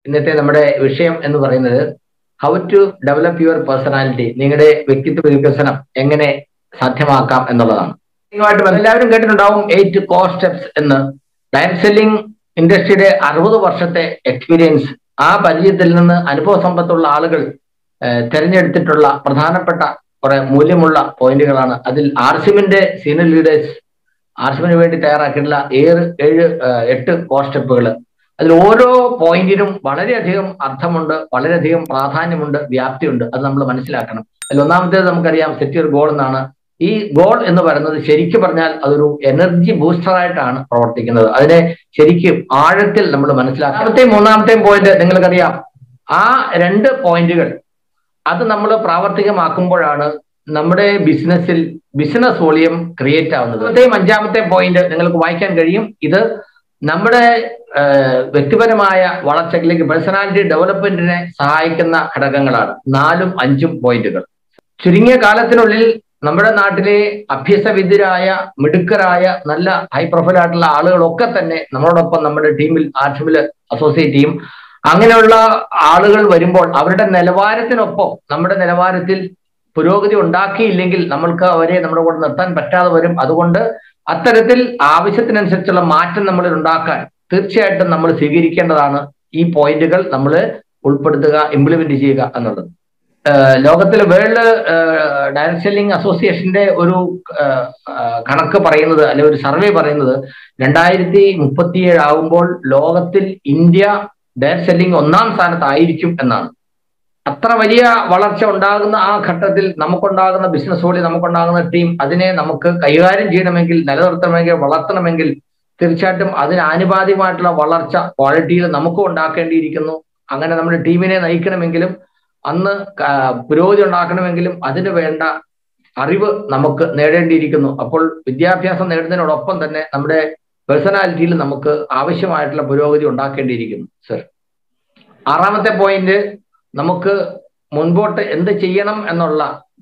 ഇന്നത്തെ നമ്മുടെ വിഷയം എന്ന് പറയുന്നത് how to develop your personality നിങ്ങളുടെ വ്യക്തിത്വ വികസനം എങ്ങനെ സാധ്യമാക്കാം എന്നുള്ളതാണ് ഇതുമായിട്ട് എല്ലാവരും കേട്ടിട്ടുണ്ടാവും എയ്റ്റ് കോ സ്റ്റെപ്സ് എന്ന് ഡയറക്ട് സെല്ലിംഗ് ഇൻഡസ്ട്രിയുടെ അറുപത് വർഷത്തെ എക്സ്പീരിയൻസ് ആ പരിചയത്തിൽ നിന്ന് അനുഭവ സമ്പത്തുള്ള ആളുകൾ തെരഞ്ഞെടുത്തിട്ടുള്ള പ്രധാനപ്പെട്ട കുറെ മൂല്യമുള്ള പോയിന്റുകളാണ് അതിൽ ആർസിമിന്റെ സീനിയർ ലീഡേഴ്സ് ആർസിമിന് വേണ്ടി തയ്യാറാക്കിയിട്ടുള്ള ഏഴ് ഏഴ് എട്ട് കോ സ്റ്റെപ്പുകൾ അതിൽ ഓരോ പോയിന്റിനും വളരെയധികം അർത്ഥമുണ്ട് വളരെയധികം പ്രാധാന്യമുണ്ട് വ്യാപ്തിയുണ്ട് അത് നമ്മൾ മനസ്സിലാക്കണം അതിൽ ഒന്നാമത്തേത് നമുക്കറിയാം സെറ്റ് യുവർ ഗോൾ എന്നാണ് ഈ ഗോൾ എന്ന് പറയുന്നത് ശരിക്കും പറഞ്ഞാൽ അതൊരു എനർജി ബൂസ്റ്ററായിട്ടാണ് പ്രവർത്തിക്കുന്നത് അതിനെ ശരിക്കും ആഴത്തിൽ നമ്മൾ മനസ്സിലാക്കാം രണ്ടാമത്തെയും മൂന്നാമത്തെയും പോയിന്റ് നിങ്ങൾക്കറിയാം ആ രണ്ട് പോയിന്റുകൾ അത് നമ്മൾ പ്രാവർത്തികമാക്കുമ്പോഴാണ് നമ്മുടെ ബിസിനസ്സിൽ ബിസിനസ് വോളിയം ക്രിയേറ്റ് ആവുന്നത് അവിടെയും അഞ്ചാമത്തെ പോയിന്റ് നിങ്ങൾക്ക് വായിക്കാൻ കഴിയും ഇത് നമ്മുടെ വ്യക്തിപരമായ വളർച്ചയിലേക്ക് പേഴ്സണാലിറ്റി ഡെവലപ്മെന്റിനെ സഹായിക്കുന്ന ഘടകങ്ങളാണ് നാലും അഞ്ചും പോയിന്റുകൾ ചുരുങ്ങിയ കാലത്തിനുള്ളിൽ നമ്മുടെ നാട്ടിലെ അഭ്യസവിദ്യരായ മിടുക്കരായ നല്ല ഹൈ പ്രൊഫൈൽ ആയിട്ടുള്ള ആളുകളൊക്കെ തന്നെ നമ്മളോടൊപ്പം നമ്മുടെ ടീമിൽ ആർട്ടിമിൽ അസോസിയേറ്റ് ചെയ്യും അങ്ങനെയുള്ള ആളുകൾ വരുമ്പോൾ അവരുടെ നിലവാരത്തിനൊപ്പം നമ്മുടെ നിലവാരത്തിൽ പുരോഗതി ഉണ്ടാക്കിയില്ലെങ്കിൽ നമ്മൾക്ക് അവരെ നമ്മുടെ കൂടെ നിർത്താൻ പറ്റാതെ വരും അതുകൊണ്ട് അത്തരത്തിൽ ആവശ്യത്തിനനുസരിച്ചുള്ള മാറ്റം നമ്മളിൽ ഉണ്ടാക്കാൻ തീർച്ചയായിട്ടും നമ്മൾ സ്വീകരിക്കേണ്ടതാണ് ഈ പോയിന്റുകൾ നമ്മൾ ഉൾപ്പെടുത്തുക ഇംപ്ലിമെന്റ് ചെയ്യുക എന്നുള്ളത് ലോകത്തിലെ വേൾഡ് ഡയറക്ട് സെല്ലിംഗ് അസോസിയേഷന്റെ ഒരു കണക്ക് പറയുന്നത് അല്ലെ ഒരു സർവേ പറയുന്നത് രണ്ടായിരത്തി മുപ്പത്തിയേഴ് ആകുമ്പോൾ ലോകത്തിൽ ഇന്ത്യ ഡയറക്ട് സെല്ലിംഗ് ഒന്നാം സ്ഥാനത്തായിരിക്കും എന്നാണ് അത്ര വലിയ വളർച്ച ഉണ്ടാകുന്ന ആ ഘട്ടത്തിൽ നമുക്കുണ്ടാകുന്ന ബിസിനസ് വഴി നമുക്കുണ്ടാകുന്ന ടീം അതിനെ നമുക്ക് കൈകാര്യം ചെയ്യണമെങ്കിൽ നിലനിർത്തണമെങ്കിൽ വളർത്തണമെങ്കിൽ തീർച്ചയായിട്ടും അതിന് ആനുപാതികമായിട്ടുള്ള വളർച്ച ക്വാളിറ്റിയിൽ നമുക്കും ഉണ്ടാക്കേണ്ടിയിരിക്കുന്നു അങ്ങനെ നമ്മുടെ ടീമിനെ നയിക്കണമെങ്കിലും അന്ന് പുരോഗതി ഉണ്ടാക്കണമെങ്കിലും അതിന് വേണ്ട അറിവ് നമുക്ക് നേടേണ്ടിയിരിക്കുന്നു അപ്പോൾ വിദ്യാഭ്യാസം നേടുന്നതിനോടൊപ്പം തന്നെ നമ്മുടെ പേഴ്സണാലിറ്റിയിൽ നമുക്ക് ആവശ്യമായിട്ടുള്ള പുരോഗതി ഉണ്ടാക്കേണ്ടിയിരിക്കുന്നു സർ ആറാമത്തെ പോയിന്റ് നമുക്ക് മുൻപോട്ട് എന്ത് ചെയ്യണം എന്നുള്ള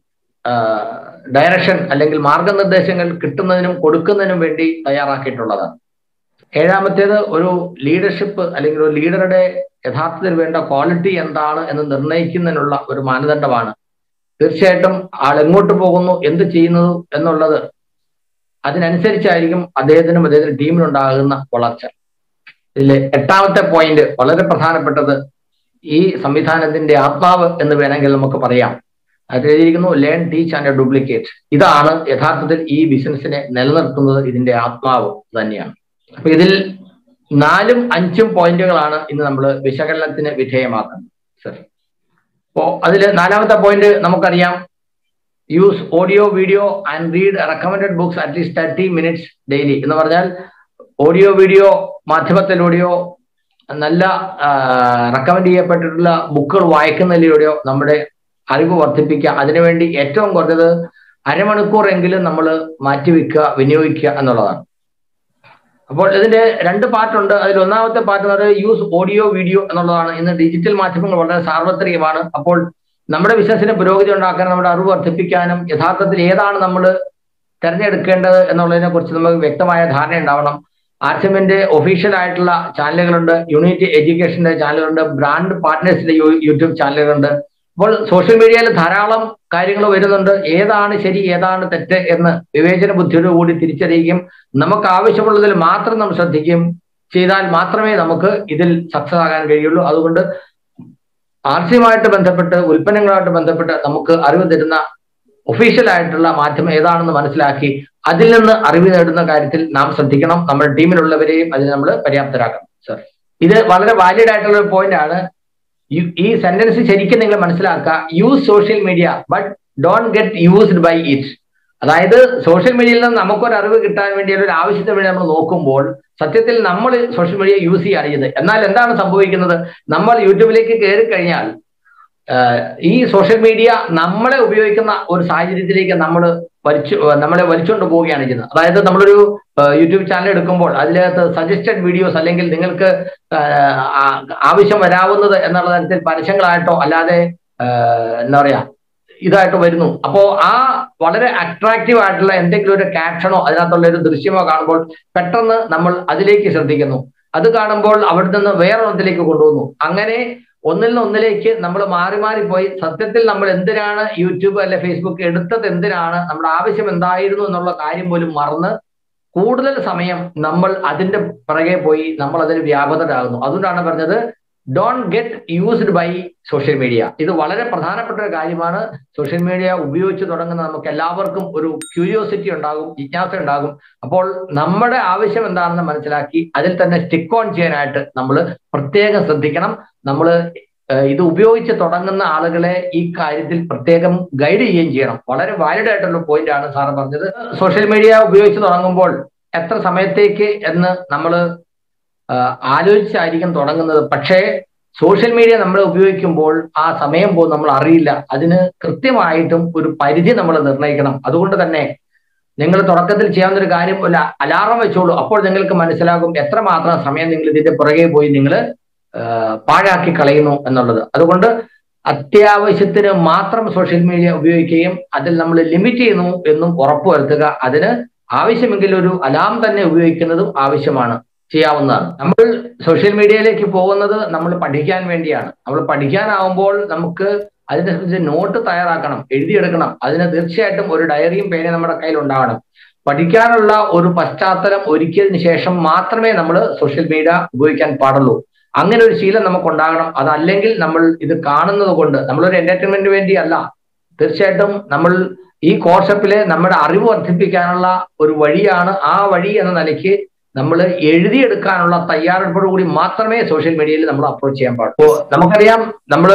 ഡയറക്ഷൻ അല്ലെങ്കിൽ മാർഗനിർദ്ദേശങ്ങൾ കിട്ടുന്നതിനും കൊടുക്കുന്നതിനും വേണ്ടി തയ്യാറാക്കിയിട്ടുള്ളതാണ് ഏഴാമത്തേത് ഒരു ലീഡർഷിപ്പ് അല്ലെങ്കിൽ ഒരു ലീഡറുടെ യഥാർത്ഥത്തിൽ വേണ്ട ക്വാളിറ്റി എന്താണ് എന്ന് നിർണ്ണയിക്കുന്നതിനുള്ള ഒരു മാനദണ്ഡമാണ് തീർച്ചയായിട്ടും ആൾ എങ്ങോട്ട് പോകുന്നു എന്ത് ചെയ്യുന്നു എന്നുള്ളത് അതിനനുസരിച്ചായിരിക്കും അദ്ദേഹത്തിനും അദ്ദേഹത്തിന്റെ ടീമിനുണ്ടാകുന്ന വളർച്ച ഇതിലെ എട്ടാമത്തെ പോയിന്റ് വളരെ പ്രധാനപ്പെട്ടത് ഈ സംവിധാനത്തിന്റെ ആത്മാവ് എന്ന് വേണമെങ്കിൽ നമുക്ക് പറയാം അത് എഴുതിയിരിക്കുന്നു ലേൺ ടീച്ച് ആൻഡ് ഡ്യൂപ്ലിക്കേറ്റ് ഇതാണ് യഥാർത്ഥത്തിൽ ഈ ബിസിനസ്സിനെ നിലനിർത്തുന്നത് ഇതിന്റെ ആത്മാവ് തന്നെയാണ് അപ്പൊ ഇതിൽ നാലും അഞ്ചും പോയിന്റുകളാണ് ഇന്ന് നമ്മൾ വിശകലനത്തിന് വിധേയമാക്കുന്നത് സർ അപ്പോ അതിൽ നാലാമത്തെ പോയിന്റ് നമുക്കറിയാം use audio video and read recommended books at least thirty minutes daily എന്ന് പറഞ്ഞാൽ ഓഡിയോ വീഡിയോ മാധ്യമത്തിലൂടെയോ നല്ല റെക്കമെൻഡ് ചെയ്യപ്പെട്ടിട്ടുള്ള ബുക്കുകൾ വായിക്കുന്നതിലൂടെയോ നമ്മുടെ അറിവ് വർദ്ധിപ്പിക്കുക അതിനുവേണ്ടി ഏറ്റവും കുറഞ്ഞത് അരമണിക്കൂർ എങ്കിലും നമ്മൾ മാറ്റിവെക്കുക വിനിയോഗിക്കുക എന്നുള്ളതാണ് അപ്പോൾ ഇതിന്റെ രണ്ട് പാർട്ടുണ്ട് അതിൽ ഒന്നാമത്തെ പാർട്ട് എന്ന് പറയുന്നത് യൂസ് ഓഡിയോ വീഡിയോ എന്നുള്ളതാണ് ഇന്ന് ഡിജിറ്റൽ മാധ്യമങ്ങൾ വളരെ സാർവത്രികമാണ് അപ്പോൾ നമ്മുടെ ബിസിനസ്സിന് പുരോഗതി ഉണ്ടാക്കാനും നമ്മുടെ അറിവ് വർദ്ധിപ്പിക്കാനും യഥാർത്ഥത്തിൽ ഏതാണ് നമ്മൾ തിരഞ്ഞെടുക്കേണ്ടത് എന്നുള്ളതിനെ കുറിച്ച് നമുക്ക് വ്യക്തമായ ധാരണ ഉണ്ടാവണം ആർസിമിന്റെ ഒഫീഷ്യൽ ആയിട്ടുള്ള ചാനലുകളുണ്ട് യൂണിറ്റി എഡ്യൂക്കേഷന്റെ ചാനലുകളുണ്ട് ബ്രാൻഡ് പാർട്ട്നേഴ്സിന്റെ യൂട്യൂബ് ചാനലുകളുണ്ട് അപ്പോൾ സോഷ്യൽ മീഡിയയിൽ ധാരാളം കാര്യങ്ങൾ വരുന്നുണ്ട് ഏതാണ് ശരി ഏതാണ് തെറ്റ് എന്ന് വിവേചന ബുദ്ധിയോട് കൂടി തിരിച്ചറിയുകയും നമുക്ക് ആവശ്യമുള്ളതിൽ മാത്രം നമ്മൾ ശ്രദ്ധിക്കുകയും ചെയ്താൽ മാത്രമേ നമുക്ക് ഇതിൽ സക്സസ് ആകാൻ കഴിയുള്ളൂ അതുകൊണ്ട് ആർസിയുമായിട്ട് ബന്ധപ്പെട്ട് ഉൽപ്പന്നങ്ങളുമായിട്ട് ബന്ധപ്പെട്ട് നമുക്ക് അറിവ് തരുന്ന ഒഫീഷ്യൽ ആയിട്ടുള്ള മാധ്യമം ഏതാണെന്ന് മനസ്സിലാക്കി അതിൽ നിന്ന് അറിവ് നേടുന്ന കാര്യത്തിൽ നാം ശ്രദ്ധിക്കണം നമ്മുടെ ടീമിലുള്ളവരെയും അതിന് നമ്മൾ പര്യാപ്തരാക്കണം സർ ഇത് വളരെ വാലിഡ് ആയിട്ടുള്ള ഒരു പോയിന്റ് ആണ് ഈ സെന്റൻസ് ശരിക്കും നിങ്ങൾ മനസ്സിലാക്കുക use social media but don't get used by it അതായത് സോഷ്യൽ മീഡിയയിൽ നിന്ന് നമുക്കൊരു അറിവ് കിട്ടാൻ വേണ്ടി ഒരു ആവശ്യത്തിന് വേണ്ടി നമ്മൾ നോക്കുമ്പോൾ സത്യത്തിൽ നമ്മൾ സോഷ്യൽ മീഡിയ യൂസ് ചെയ്യുകയാണ് ചെയ്തത് എന്നാൽ എന്താണ് സംഭവിക്കുന്നത് നമ്മൾ യൂട്യൂബിലേക്ക് കയറി കഴിഞ്ഞാൽ ഈ സോഷ്യൽ മീഡിയ നമ്മളെ ഉപയോഗിക്കുന്ന ഒരു സാഹചര്യത്തിലേക്ക് നമ്മൾ വലിച്ചു നമ്മളെ വലിച്ചുകൊണ്ട് പോവുകയാണ് ചെയ്യുന്നത് അതായത് നമ്മളൊരു യൂട്യൂബ് ചാനൽ എടുക്കുമ്പോൾ അതിനകത്ത് സജസ്റ്റഡ് വീഡിയോസ് അല്ലെങ്കിൽ നിങ്ങൾക്ക് ആവശ്യം വരാവുന്നത് എന്നുള്ള തരത്തിൽ പരസ്യങ്ങളായിട്ടോ അല്ലാതെ എന്താ പറയാ ഇതായിട്ട് വരുന്നു അപ്പോ ആ വളരെ അട്രാക്റ്റീവ് ആയിട്ടുള്ള എന്തെങ്കിലും ഒരു ക്യാപ്ഷനോ അതിനകത്തുള്ള ഒരു ദൃശ്യമോ കാണുമ്പോൾ പെട്ടെന്ന് നമ്മൾ അതിലേക്ക് ശ്രദ്ധിക്കുന്നു അത് കാണുമ്പോൾ അവിടെ നിന്ന് വേറൊന്നിലേക്ക് കൊണ്ടുവന്നു അങ്ങനെ ഒന്നിൽ നിന്ന് ഒന്നിലേക്ക് നമ്മൾ മാറി മാറി പോയി സത്യത്തിൽ നമ്മൾ എന്തിനാണ് യൂട്യൂബ് അല്ലെ ഫേസ്ബുക്ക് എടുത്തത് എന്തിനാണ് നമ്മുടെ ആവശ്യം എന്തായിരുന്നു എന്നുള്ള കാര്യം പോലും മറന്ന് കൂടുതൽ സമയം നമ്മൾ അതിന്റെ പിറകെ പോയി നമ്മൾ അതിന് വ്യാപകരാകുന്നു അതുകൊണ്ടാണ് പറഞ്ഞത് don't get used by social media ഇത് വളരെ പ്രധാനപ്പെട്ട ഒരു കാര്യമാണ് സോഷ്യൽ മീഡിയ ഉപയോഗിച്ച് തുടങ്ങുന്ന നമുക്ക് എല്ലാവർക്കും ഒരു ക്യൂരിയോസിറ്റി ഉണ്ടാകും ജിജ്ഞാസ ഉണ്ടാകും അപ്പോൾ നമ്മുടെ ആവശ്യം എന്താണെന്ന് മനസ്സിലാക്കി അതിൽ തന്നെ സ്റ്റിക്ക് ഓൺ ചെയ്യാനായിട്ട് നമ്മൾ പ്രത്യേകം ശ്രദ്ധിക്കണം നമ്മൾ ഇത് ഉപയോഗിച്ച് തുടങ്ങുന്ന ആളുകളെ ഈ കാര്യത്തിൽ പ്രത്യേകം ഗൈഡ് ചെയ്യുകയും ചെയ്യണം വളരെ വാലിഡ് ആയിട്ടുള്ള പോയിന്റ് ആണ് സാറ് പറഞ്ഞത് സോഷ്യൽ മീഡിയ ഉപയോഗിച്ച് തുടങ്ങുമ്പോൾ എത്ര സമയത്തേക്ക് എന്ന് നമ്മൾ ആലോചിച്ചായിരിക്കും തുടങ്ങുന്നത് പക്ഷേ സോഷ്യൽ മീഡിയ നമ്മൾ ഉപയോഗിക്കുമ്പോൾ ആ സമയം പോകും നമ്മൾ അറിയില്ല അതിന് കൃത്യമായിട്ടും ഒരു പരിധി നമ്മൾ നിർണ്ണയിക്കണം അതുകൊണ്ട് തന്നെ നിങ്ങൾ തുടക്കത്തിൽ ചെയ്യാവുന്ന ഒരു കാര്യം ഒരു അലാറം വെച്ചോളൂ അപ്പോൾ നിങ്ങൾക്ക് മനസ്സിലാകും എത്രമാത്രം സമയം നിങ്ങൾ ഇതിന്റെ പുറകെ പോയി നിങ്ങൾ പാഴാക്കി കളയുന്നു എന്നുള്ളത് അതുകൊണ്ട് അത്യാവശ്യത്തിന് മാത്രം സോഷ്യൽ മീഡിയ ഉപയോഗിക്കുകയും അതിൽ നമ്മൾ ലിമിറ്റ് ചെയ്യുന്നു എന്നും ഉറപ്പുവരുത്തുക അതിന് ആവശ്യമെങ്കിൽ ഒരു അലാം തന്നെ ഉപയോഗിക്കുന്നതും ആവശ്യമാണ് ചെയ്യാവുന്നതാണ് നമ്മൾ സോഷ്യൽ മീഡിയയിലേക്ക് പോകുന്നത് നമ്മൾ പഠിക്കാൻ വേണ്ടിയാണ് നമ്മൾ പഠിക്കാനാവുമ്പോൾ നമുക്ക് അതിനനുസരിച്ച് നോട്ട് തയ്യാറാക്കണം എഴുതിയെടുക്കണം അതിന് തീർച്ചയായിട്ടും ഒരു ഡയറിയും പേനയും നമ്മുടെ കയ്യിൽ ഉണ്ടാവണം പഠിക്കാനുള്ള ഒരു പശ്ചാത്തലം ഒരുക്കിയതിന് ശേഷം മാത്രമേ നമ്മൾ സോഷ്യൽ മീഡിയ ഉപയോഗിക്കാൻ പാടുള്ളൂ അങ്ങനെ ഒരു ശീലം നമുക്ക് ഉണ്ടാകണം അതല്ലെങ്കിൽ നമ്മൾ ഇത് കാണുന്നത് കൊണ്ട് നമ്മളൊരു എന്റർടൈൻമെന്റ് വേണ്ടിയല്ല തീർച്ചയായിട്ടും നമ്മൾ ഈ കോൺസെപ്റ്റില് നമ്മുടെ അറിവ് വർദ്ധിപ്പിക്കാനുള്ള ഒരു വഴിയാണ് ആ വഴി എന്ന നിലയ്ക്ക് നമ്മൾ എഴുതിയെടുക്കാനുള്ള തയ്യാറെടുപ്പോടു കൂടി മാത്രമേ സോഷ്യൽ മീഡിയയിൽ നമ്മൾ അപ്രോച്ച് ചെയ്യാൻ പാടുള്ളൂ ഓ നമുക്കറിയാം നമ്മൾ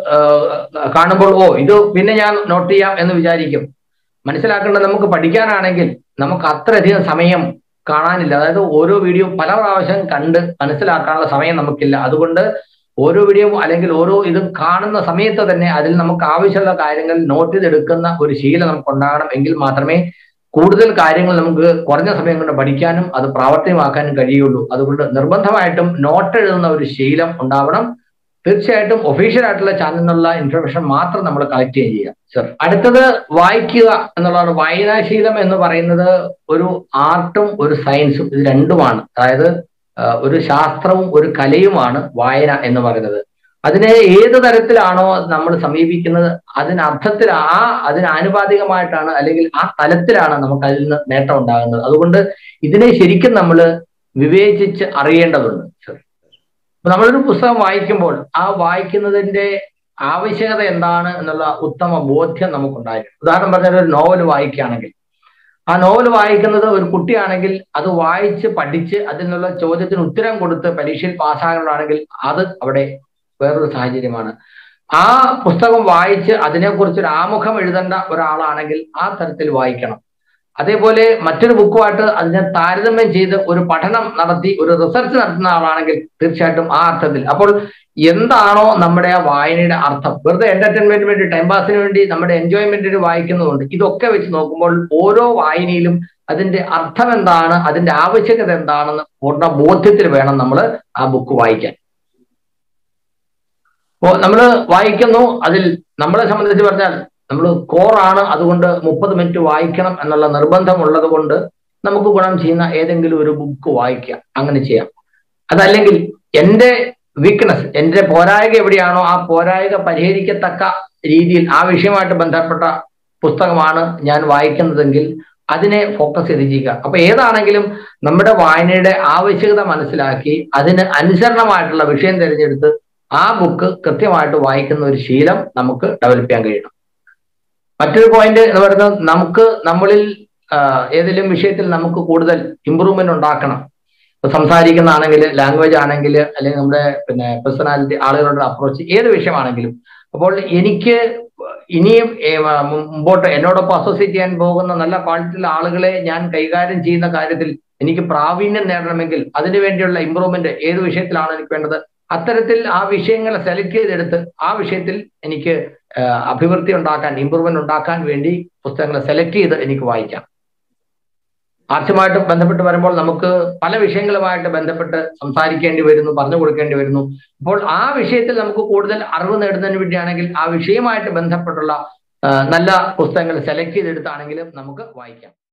കാണുമ്പോൾ ഓ ഇത് പിന്നെ ഞാൻ നോട്ട് ചെയ്യാം എന്ന് വിചാരിക്കും മനസ്സിലാക്കേണ്ടത് നമുക്ക് പഠിക്കാനാണെങ്കിൽ നമുക്ക് അത്രയധികം സമയം കാണാനില്ല അതായത് ഓരോ വീഡിയോ പല പ്രാവശ്യം കണ്ട് മനസ്സിലാക്കാനുള്ള സമയം നമുക്കില്ല അതുകൊണ്ട് ഓരോ വീഡിയോ അല്ലെങ്കിൽ ഓരോ ഇതും കാണുന്ന സമയത്ത് തന്നെ അതിൽ നമുക്ക് ആവശ്യമുള്ള കാര്യങ്ങൾ നോട്ട് ചെയ്തെടുക്കുന്ന ഒരു ശീലം നമുക്ക് ഉണ്ടാകണം എങ്കിൽ മാത്രമേ കൂടുതൽ കാര്യങ്ങൾ നമുക്ക് കുറഞ്ഞ സമയം കൊണ്ട് പഠിക്കാനും അത് പ്രാവർത്തികമാക്കാനും കഴിയുള്ളൂ അതുകൊണ്ട് നിർബന്ധമായിട്ടും നോട്ട് എഴുതുന്ന ഒരു ശീലം ഉണ്ടാവണം തീർച്ചയായിട്ടും ഒഫീഷ്യൽ ആയിട്ടുള്ള ചാനലിൽ നിന്നുള്ള ഇൻഫർമേഷൻ മാത്രം നമ്മൾ കളക്ട് ചെയ്യുക ചെയ്യുക സർ അടുത്തത് വായിക്കുക എന്നുള്ളതാണ് വായനാശീലം എന്ന് പറയുന്നത് ഒരു ആർട്ടും ഒരു സയൻസും ഇത് രണ്ടുമാണ് അതായത് ഒരു ശാസ്ത്രവും ഒരു കലയുമാണ് വായന എന്ന് പറയുന്നത് അതിനെ ഏത് തരത്തിലാണോ നമ്മൾ സമീപിക്കുന്നത് അതിനർത്ഥത്തിൽ ആ അതിന് ആനുപാതികമായിട്ടാണ് അല്ലെങ്കിൽ ആ തലത്തിലാണ് നമുക്ക് അതിൽ നിന്ന് നേട്ടം ഉണ്ടാകുന്നത് അതുകൊണ്ട് ഇതിനെ ശരിക്കും നമ്മൾ വിവേചിച്ച് അറിയേണ്ടതുണ്ട് അപ്പൊ നമ്മളൊരു പുസ്തകം വായിക്കുമ്പോൾ ആ വായിക്കുന്നതിന്റെ ആവശ്യകത എന്താണ് എന്നുള്ള ഉത്തമ ബോധ്യം നമുക്കുണ്ടായിരിക്കും ഉദാഹരണം പറഞ്ഞാൽ ഒരു നോവൽ വായിക്കുകയാണെങ്കിൽ ആ നോവൽ വായിക്കുന്നത് ഒരു കുട്ടിയാണെങ്കിൽ അത് വായിച്ച് പഠിച്ച് അതിൽ നിന്നുള്ള ചോദ്യത്തിന് ഉത്തരം കൊടുത്ത് പരീക്ഷയിൽ പാസ്സാകണമെങ്കിൽ അത് അവിടെ വേറൊരു സാഹചര്യമാണ് ആ പുസ്തകം വായിച്ച് അതിനെക്കുറിച്ച് ഒരു ആമുഖം എഴുതേണ്ട ഒരാളാണെങ്കിൽ ആ തരത്തിൽ വായിക്കണം അതേപോലെ മറ്റൊരു ബുക്കുമായിട്ട് അതിനെ താരതമ്യം ചെയ്ത് ഒരു പഠനം നടത്തി ഒരു റിസർച്ച് നടത്തുന്ന ആളാണെങ്കിൽ തീർച്ചയായിട്ടും ആ അർത്ഥത്തിൽ അപ്പോൾ എന്താണോ നമ്മുടെ ആ വായനയുടെ അർത്ഥം വെറുതെ എന്റർടൈൻമെന്റിന് വേണ്ടി ടൈം പാസിന് വേണ്ടി നമ്മുടെ എൻജോയ്മെന്റിന് വായിക്കുന്നതുകൊണ്ട് ഇതൊക്കെ വെച്ച് നോക്കുമ്പോൾ ഓരോ വായനയിലും അതിന്റെ അർത്ഥം എന്താണ് അതിന്റെ ആവശ്യകത എന്താണെന്ന് പൂർണ്ണ ബോധ്യത്തിൽ വേണം നമ്മൾ ആ ബുക്ക് വായിക്കാൻ അപ്പോ നമ്മൾ വായിക്കുന്നു അതിൽ നമ്മളെ സംബന്ധിച്ച് പറഞ്ഞാൽ നമ്മൾ കോറാണ് അതുകൊണ്ട് മുപ്പത് മിനിറ്റ് വായിക്കണം എന്നുള്ള നിർബന്ധം ഉള്ളത് കൊണ്ട് നമുക്ക് ഗുണം ചെയ്യുന്ന ഏതെങ്കിലും ഒരു ബുക്ക് വായിക്കുക അങ്ങനെ ചെയ്യാം അതല്ലെങ്കിൽ എൻ്റെ വീക്ക്നെസ് എൻ്റെ പോരായക എവിടെയാണോ ആ പോരായക പരിഹരിക്കത്തക്ക രീതിയിൽ ആ വിഷയമായിട്ട് ബന്ധപ്പെട്ട പുസ്തകമാണ് ഞാൻ വായിക്കുന്നതെങ്കിൽ അതിനെ ഫോക്കസ് ചെയ്ത് ചെയ്യുക അപ്പൊ ഏതാണെങ്കിലും നമ്മുടെ വായനയുടെ ആവശ്യകത മനസ്സിലാക്കി അതിന് അനുസരണമായിട്ടുള്ള വിഷയം തിരഞ്ഞെടുത്ത് ആ ബുക്ക് കൃത്യമായിട്ട് വായിക്കുന്ന ഒരു ശീലം നമുക്ക് ഡെവലപ്പ് ചെയ്യാൻ കഴിയണം മറ്റൊരു പോയിന്റ് എന്ന് പറയുന്നത് നമുക്ക് നമ്മളിൽ ഏതെങ്കിലും വിഷയത്തിൽ നമുക്ക് കൂടുതൽ ഇമ്പ്രൂവ്മെന്റ് ഉണ്ടാക്കണം ഇപ്പൊ സംസാരിക്കുന്നതാണെങ്കിൽ ലാംഗ്വേജ് ആണെങ്കിൽ അല്ലെങ്കിൽ നമ്മുടെ പിന്നെ പേഴ്സണാലിറ്റി ആളുകളുടെ അപ്രോച്ച് ഏത് വിഷയമാണെങ്കിലും അപ്പോൾ എനിക്ക് ഇനിയും മുമ്പോട്ട് എന്നോടൊപ്പം അസോസിയേറ്റ് ചെയ്യാൻ പോകുന്ന നല്ല ക്വാളിറ്റിയുള്ള ആളുകളെ ഞാൻ കൈകാര്യം ചെയ്യുന്ന കാര്യത്തിൽ എനിക്ക് പ്രാവീണ്യം നേടണമെങ്കിൽ അതിനു വേണ്ടിയുള്ള ഇമ്പ്രൂവ്മെന്റ് ഏത് വിഷയത്തിലാണ് എനിക്ക് വേണ്ടത് അത്തരത്തിൽ ആ വിഷയങ്ങളെ സെലക്ട് ചെയ്തെടുത്ത് ആ വിഷയത്തിൽ എനിക്ക് അഭിവൃദ്ധി ഉണ്ടാക്കാൻ ഇമ്പ്രൂവ്മെന്റ് ഉണ്ടാക്കാൻ വേണ്ടി പുസ്തകങ്ങളെ സെലക്ട് ചെയ്ത് എനിക്ക് വായിക്കാം ആർട്സുമായിട്ട് ബന്ധപ്പെട്ട് വരുമ്പോൾ നമുക്ക് പല വിഷയങ്ങളുമായിട്ട് ബന്ധപ്പെട്ട് സംസാരിക്കേണ്ടി വരുന്നു പറഞ്ഞു കൊടുക്കേണ്ടി വരുന്നു അപ്പോൾ ആ വിഷയത്തിൽ നമുക്ക് കൂടുതൽ അറിവ് നേടുന്നതിന് വേണ്ടിയാണെങ്കിൽ ആ വിഷയമായിട്ട് ബന്ധപ്പെട്ടുള്ള നല്ല പുസ്തകങ്ങൾ സെലക്ട് ചെയ്തെടുത്താണെങ്കിലും നമുക്ക് വായിക്കാം